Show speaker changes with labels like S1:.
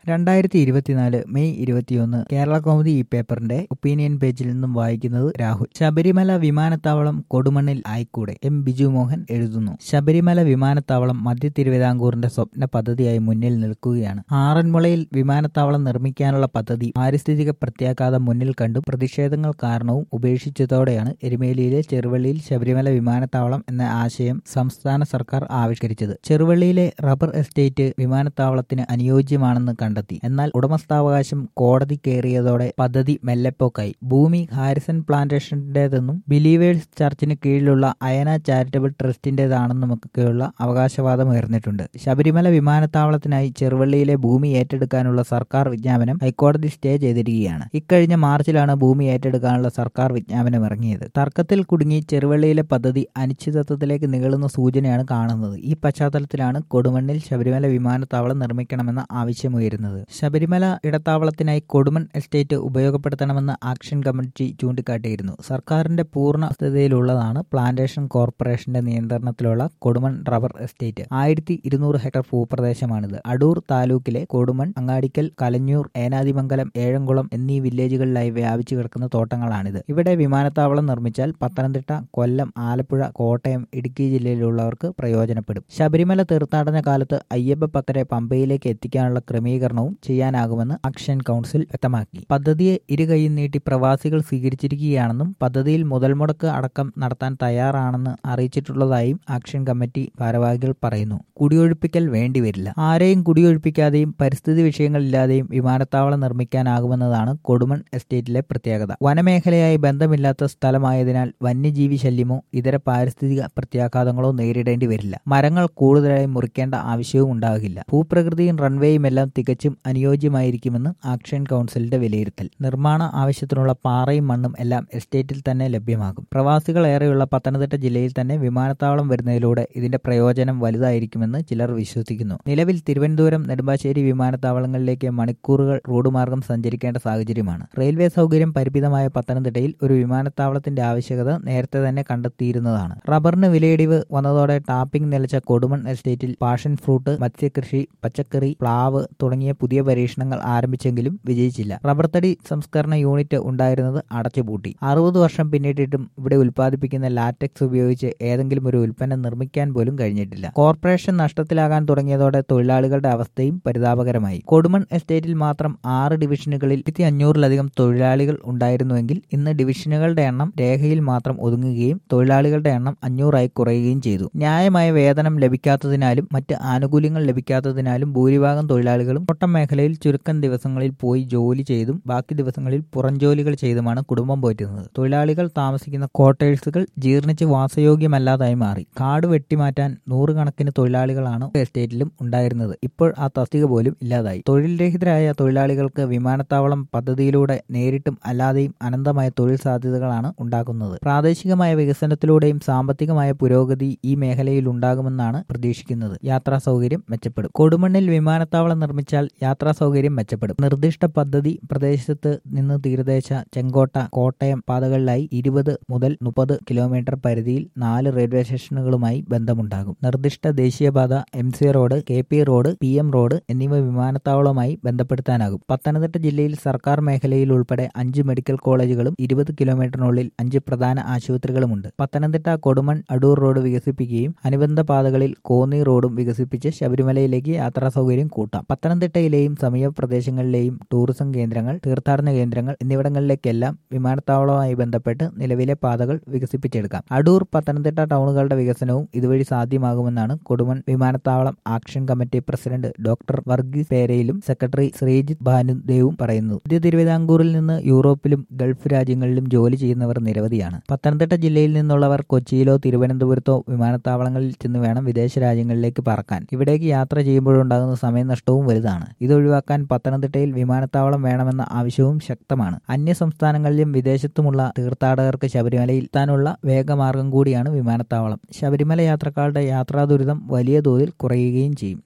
S1: രണ്ടായിരത്തി ഇരുപത്തിനാല് മെയ് ഇരുപത്തിയൊന്ന് കേരള കൗമുദി ഈ പേപ്പറിന്റെ ഒപ്പീനിയൻ പേജിൽ നിന്നും വായിക്കുന്നത് രാഹുൽ ശബരിമല വിമാനത്താവളം കൊടുമണ്ണിൽ ആയിക്കൂടെ എം ബിജു മോഹൻ എഴുതുന്നു ശബരിമല വിമാനത്താവളം മധ്യ തിരുവിതാംകൂറിന്റെ സ്വപ്ന പദ്ധതിയായി മുന്നിൽ നിൽക്കുകയാണ് ആറന്മുളയിൽ വിമാനത്താവളം നിർമ്മിക്കാനുള്ള പദ്ധതി പാരിസ്ഥിതിക പ്രത്യാഘാതം മുന്നിൽ കണ്ടു പ്രതിഷേധങ്ങൾ കാരണവും ഉപേക്ഷിച്ചതോടെയാണ് എരുമേലിയിലെ ചെറുവള്ളിയിൽ ശബരിമല വിമാനത്താവളം എന്ന ആശയം സംസ്ഥാന സർക്കാർ ആവിഷ്കരിച്ചത് ചെറുവള്ളിയിലെ റബ്ബർ എസ്റ്റേറ്റ് വിമാനത്താവളത്തിന് അനുയോജ്യമാണെന്ന് കണ്ടെത്തി എന്നാൽ ഉടമസ്ഥാവകാശം കോടതി കയറിയതോടെ പദ്ധതി മെല്ലെപ്പോക്കായി ഭൂമി ഹാരിസൺ പ്ലാന്റേഷന്റേതെന്നും ബിലീവേഴ്സ് ചർച്ചിന് കീഴിലുള്ള അയന ചാരിറ്റബിൾ ട്രസ്റ്റിന്റേതാണെന്നുമൊക്കെയുള്ള അവകാശവാദം ഉയർന്നിട്ടുണ്ട് ശബരിമല വിമാനത്താവളത്തിനായി ചെറുവള്ളിയിലെ ഭൂമി ഏറ്റെടുക്കാനുള്ള സർക്കാർ വിജ്ഞാപനം ഹൈക്കോടതി സ്റ്റേ ചെയ്തിരിക്കുകയാണ് ഇക്കഴിഞ്ഞ മാർച്ചിലാണ് ഭൂമി ഏറ്റെടുക്കാനുള്ള സർക്കാർ വിജ്ഞാപനം ഇറങ്ങിയത് തർക്കത്തിൽ കുടുങ്ങി ചെറുവള്ളിയിലെ പദ്ധതി അനിശ്ചിതത്വത്തിലേക്ക് നീളുന്ന സൂചനയാണ് കാണുന്നത് ഈ പശ്ചാത്തലത്തിലാണ് കൊടുമണ്ണിൽ ശബരിമല വിമാനത്താവളം നിർമ്മിക്കണമെന്ന ആവശ്യമുയരുന്നത് ശബരിമല ഇടത്താവളത്തിനായി കൊടുമൺ എസ്റ്റേറ്റ് ഉപയോഗപ്പെടുത്തണമെന്ന് ആക്ഷൻ കമ്മിറ്റി ചൂണ്ടിക്കാട്ടിയിരുന്നു സർക്കാരിന്റെ പൂർണ്ണസ്ഥിതിയിലുള്ളതാണ് പ്ലാന്റേഷൻ കോർപ്പറേഷന്റെ നിയന്ത്രണത്തിലുള്ള കൊടുമൺ റബ്ബർ എസ്റ്റേറ്റ് ആയിരത്തി ഇരുന്നൂറ് ഹെക്ടർ ഭൂപ്രദേശമാണിത് അടൂർ താലൂക്കിലെ കൊടുമൺ അങ്ങാടിക്കൽ കലഞ്ഞൂർ ഏനാതിമംഗലം ഏഴംകുളം എന്നീ വില്ലേജുകളിലായി വ്യാപിച്ചു കിടക്കുന്ന തോട്ടങ്ങളാണിത് ഇവിടെ വിമാനത്താവളം നിർമ്മിച്ചാൽ പത്തനംതിട്ട കൊല്ലം ആലപ്പുഴ കോട്ടയം ഇടുക്കി ജില്ലയിലുള്ളവർക്ക് പ്രയോജനപ്പെടും ശബരിമല തീർത്ഥാടന കാലത്ത് അയ്യപ്പ ഭക്തരെ പമ്പയിലേക്ക് എത്തിക്കാനുള്ള ക്രമീകരണവും ചെയ്യാനാകുമെന്ന് അക്ഷൻ കൗൺസിൽ വ്യക്തമാക്കി പദ്ധതിയെ ഇരുകൈയും നീട്ടി പ്രവാസികൾ സ്വീകരിച്ചിരിക്കുകയാണെന്നും പദ്ധതിയിൽ മുതൽ മുടക്ക് അടക്കം നടത്താൻ തയ്യാറാണെന്ന് അറിയിച്ചിട്ടുള്ളതായും ആക്ഷൻ കമ്മിറ്റി ഭാരവാഹികൾ പറയുന്നു കുടിയൊഴിപ്പിക്കൽ വേണ്ടിവരില്ല ആരെയും കുടിയൊഴിപ്പിക്കാതെയും പരിസ്ഥിതി വിഷയങ്ങളില്ലാതെയും വിമാനത്താവളം നിർമ്മിക്കാനാകുമെന്നതാണ് കൊടുമൺ എസ്റ്റേറ്റിലെ പ്രത്യേകത വനമേഖലയായി ബന്ധമില്ലാത്ത സ്ഥലമായതിനാൽ വന്യജീവി ശല്യമോ ഇതര പാരിസ്ഥിതിക പ്രത്യാഘാതങ്ങളോ നേരിടേണ്ടി വരില്ല മരങ്ങൾ കൂടുതലായി മുറിക്കേണ്ട ആവശ്യവും ഉണ്ടാകില്ല ഭൂപ്രകൃതിയും റൺവേയും എല്ലാം തികച്ചും അനുയോജ്യമായിരിക്കുമെന്ന് ആക്ഷൻ കൗൺസിലിന്റെ വിലയിരുത്തൽ നിർമ്മാണ ആവശ്യത്തിനുള്ള പാറയും മണ്ണും എല്ലാം എസ്റ്റേറ്റിൽ തന്നെ ലഭ്യമാകും പ്രവാസികൾ ഏറെയുള്ള പത്തനംതിട്ട ജില്ലയിൽ തന്നെ വിമാനത്താവളം വരുന്നതിലൂടെ ഇതിന്റെ പ്രയോജനം വലുതായിരിക്കുമെന്ന് ചിലർ വിശ്വസിക്കുന്നു നിലവിൽ തിരുവനന്തപുരം നെടുമ്പാശ്ശേരി വിമാനത്താവളങ്ങളിലേക്ക് മണിക്കൂറുകൾ റോഡ് മാർഗം സഞ്ചരിക്കേണ്ട സാഹചര്യമാണ് റെയിൽവേ സൗകര്യം പരിമിതമായ പത്തനംതിട്ടയിൽ ഒരു വിമാനത്താവളത്തിന്റെ ആവശ്യകത നേരത്തെ തന്നെ കണ്ടെത്തിയിരുന്നതാണ് റബ്ബറിന് വിലയിടിവ് വന്നതോടെ ടാപ്പിംഗ് നിലച്ച കൊടുമൺ എസ്റ്റേറ്റിൽ പാഷൻ ഫ്രൂട്ട് മത്സ്യകൃഷി പച്ചക്കറി പ്ലാവ് തുടങ്ങിയ പുതിയ പരീക്ഷണങ്ങൾ ആരംഭിച്ചെങ്കിലും വിജയിച്ചില്ല റബ്ബർ തടി സംസ്കരണ യൂണിറ്റ് ഉണ്ടായിരുന്നത് അടച്ചുപൂട്ടി അറുപത് വർഷം പിന്നിട്ടിട്ടും ഇവിടെ ഉൽപ്പാദിപ്പിക്കുന്ന ലാറ്റക്സ് ഉപയോഗിച്ച് ഏതെങ്കിലും ഒരു ഉൽപ്പന്നം നിർമ്മിക്കാൻ പോലും കഴിഞ്ഞിട്ടില്ല കോർപ്പറേഷൻ നഷ്ടത്തിലാകാൻ തുടങ്ങിയതോടെ തൊഴിലാളികളുടെ അവസ്ഥയും പരിതാപകരമായി കൊടുമൺ എസ്റ്റേറ്റിൽ മാത്രം ആറ് ഡിവിഷനുകളിൽ ആയിരത്തി അഞ്ഞൂറിലധികം തൊഴിലാളികൾ ഉണ്ടായിരുന്നുവെങ്കിൽ ഇന്ന് ഡിവിഷനുകളുടെ എണ്ണം രേഖയിൽ മാത്രം ഒതുങ്ങുകയും തൊഴിലാളികളുടെ എണ്ണം അഞ്ഞൂറായി കുറയുകയും ചെയ്തു ന്യായമായ വേതനം ലഭിക്കാത്തതിനാലും മറ്റ് ആനുകൂല്യങ്ങൾ ലഭിക്കാത്തതിനാലും ഭൂരിഭാഗം തൊഴിലാളികളും തോട്ടം മേഖലയിൽ ചുരുക്കം ദിവസങ്ങളിൽ പോയി ജോലി ചെയ്തും ബാക്കി ദിവസങ്ങളിൽ പുറംജോലികൾ ചെയ്തുമാണ് കുടുംബം പോറ്റുന്നത് തൊഴിലാളികൾ താമസിക്കുന്ന ക്വാർട്ടേഴ്സുകൾ ജീർണിച്ച് വാസയോഗ്യമല്ലാതായി മാറി കാട് വെട്ടിമാറ്റാൻ നൂറുകണക്കിന് തൊഴിലാളികളാണ് എസ്റ്റേറ്റിലും ഉണ്ടായിരുന്നത് ഇപ്പോൾ ആ തസ്തിക പോലും ഇല്ലാതായി തൊഴിൽ രഹിതരായ തൊഴിലാളികൾക്ക് വിമാനത്താവളം പദ്ധതിയിലൂടെ നേരിട്ടും അല്ലാതെയും അനന്തമായ തൊഴിൽ സാധ്യതകളാണ് ഉണ്ടാക്കുന്നത് പ്രാദേശികമായ വികസനത്തിലൂടെയും സാമ്പത്തികമായ പുരോഗതി ഈ മേഖലയിൽ ഉണ്ടാകുമെന്നാണ് പ്രതീക്ഷിക്കുന്നത് യാത്രാ സൗകര്യം മെച്ചപ്പെടും കൊടുമണ്ണിൽ വിമാനത്താവളം നിർമ്മിച്ചാൽ യാത്രാ സൗകര്യം മെച്ചപ്പെടും നിർദ്ദിഷ്ട പദ്ധതി പ്രദേശത്ത് നിന്ന് തീരദേശ ചെങ്കോട്ട കോട്ടയം പാതകളിലായി ഇരുപത് മുതൽ മുപ്പത് കിലോമീറ്റർ പരിധിയിൽ നാല് റെയിൽവേ സ്റ്റേഷനുകളുമായി ബന്ധമുണ്ടാകും നിർദ്ദിഷ്ട ദേശീയപാത M C road K P road P M road എന്നിവ വിമാനത്താവളവുമായി ബന്ധപ്പെടുത്താനാകും പത്തനംതിട്ട ജില്ലയിൽ സർക്കാർ മേഖലയിൽ ഉൾപ്പെടെ അഞ്ച് മെഡിക്കൽ കോളേജുകളും ഇരുപത് കിലോമീറ്ററിനുള്ളിൽ അഞ്ച് പ്രധാന ആശുപത്രികളുമുണ്ട് പത്തനംതിട്ട കൊടുമൺ അടൂർ റോഡ് വികസിപ്പിക്കുകയും അനുബന്ധ പാതകളിൽ കോന്നി റോഡും വികസിപ്പിച്ച് ശബരിമലയിലേക്ക് യാത്രാ സൗകര്യം കൂട്ടാം പത്തനംതിട്ടയിലെയും സമീപ പ്രദേശങ്ങളിലെയും ടൂറിസം കേന്ദ്രങ്ങൾ തീർത്ഥാടന കേന്ദ്രങ്ങൾ എന്നിവിടങ്ങളിലേക്കെല്ലാം വിമാനത്താവളവുമായി ബന്ധപ്പെട്ട് നിലവിലെ പാതകൾ വികസിപ്പിച്ചെടുക്കാം അടൂർ പത്തനംതിട്ട ടൗണുകളുടെ വികസനവും ഇതുവഴി സാധ്യമാകുമെന്നാണ് കൊടുമൺ വിമാനത്താവളം action committee president doctor Varghese പേരയിലും സെക്രട്ടറി ശ്രീജിത്ത് ഭാനുദേവും പറയുന്നു മധ്യ തിരുവിതാംകൂറിൽ നിന്ന് യൂറോപ്പിലും ഗൾഫ് രാജ്യങ്ങളിലും ജോലി ചെയ്യുന്നവർ നിരവധിയാണ് പത്തനംതിട്ട ജില്ലയിൽ നിന്നുള്ളവർ കൊച്ചിയിലോ തിരുവനന്തപുരത്തോ വിമാനത്താവളങ്ങളിൽ ചെന്ന് വേണം വിദേശ രാജ്യങ്ങളിലേക്ക് പറക്കാൻ ഇവിടേക്ക് യാത്ര ചെയ്യുമ്പോഴുണ്ടാകുന്ന സമയനഷ്ടവും വലുതാണ് ഇത് ഒഴിവാക്കാൻ പത്തനംതിട്ടയിൽ വിമാനത്താവളം വേണമെന്ന ആവശ്യവും ശക്തമാണ് അന്യ സംസ്ഥാനങ്ങളിലും വിദേശത്തുമുള്ള തീർത്ഥാടകർക്ക് ശബരിമലയിൽ എത്താനുള്ള വേഗമാർഗം കൂടിയാണ് വിമാനത്താവളം ശബരിമല യാത്രക്കാരുടെ യാത്രാ ദുരിതം വലിയ തോതിൽ കുറയുകയും ചെയ്യും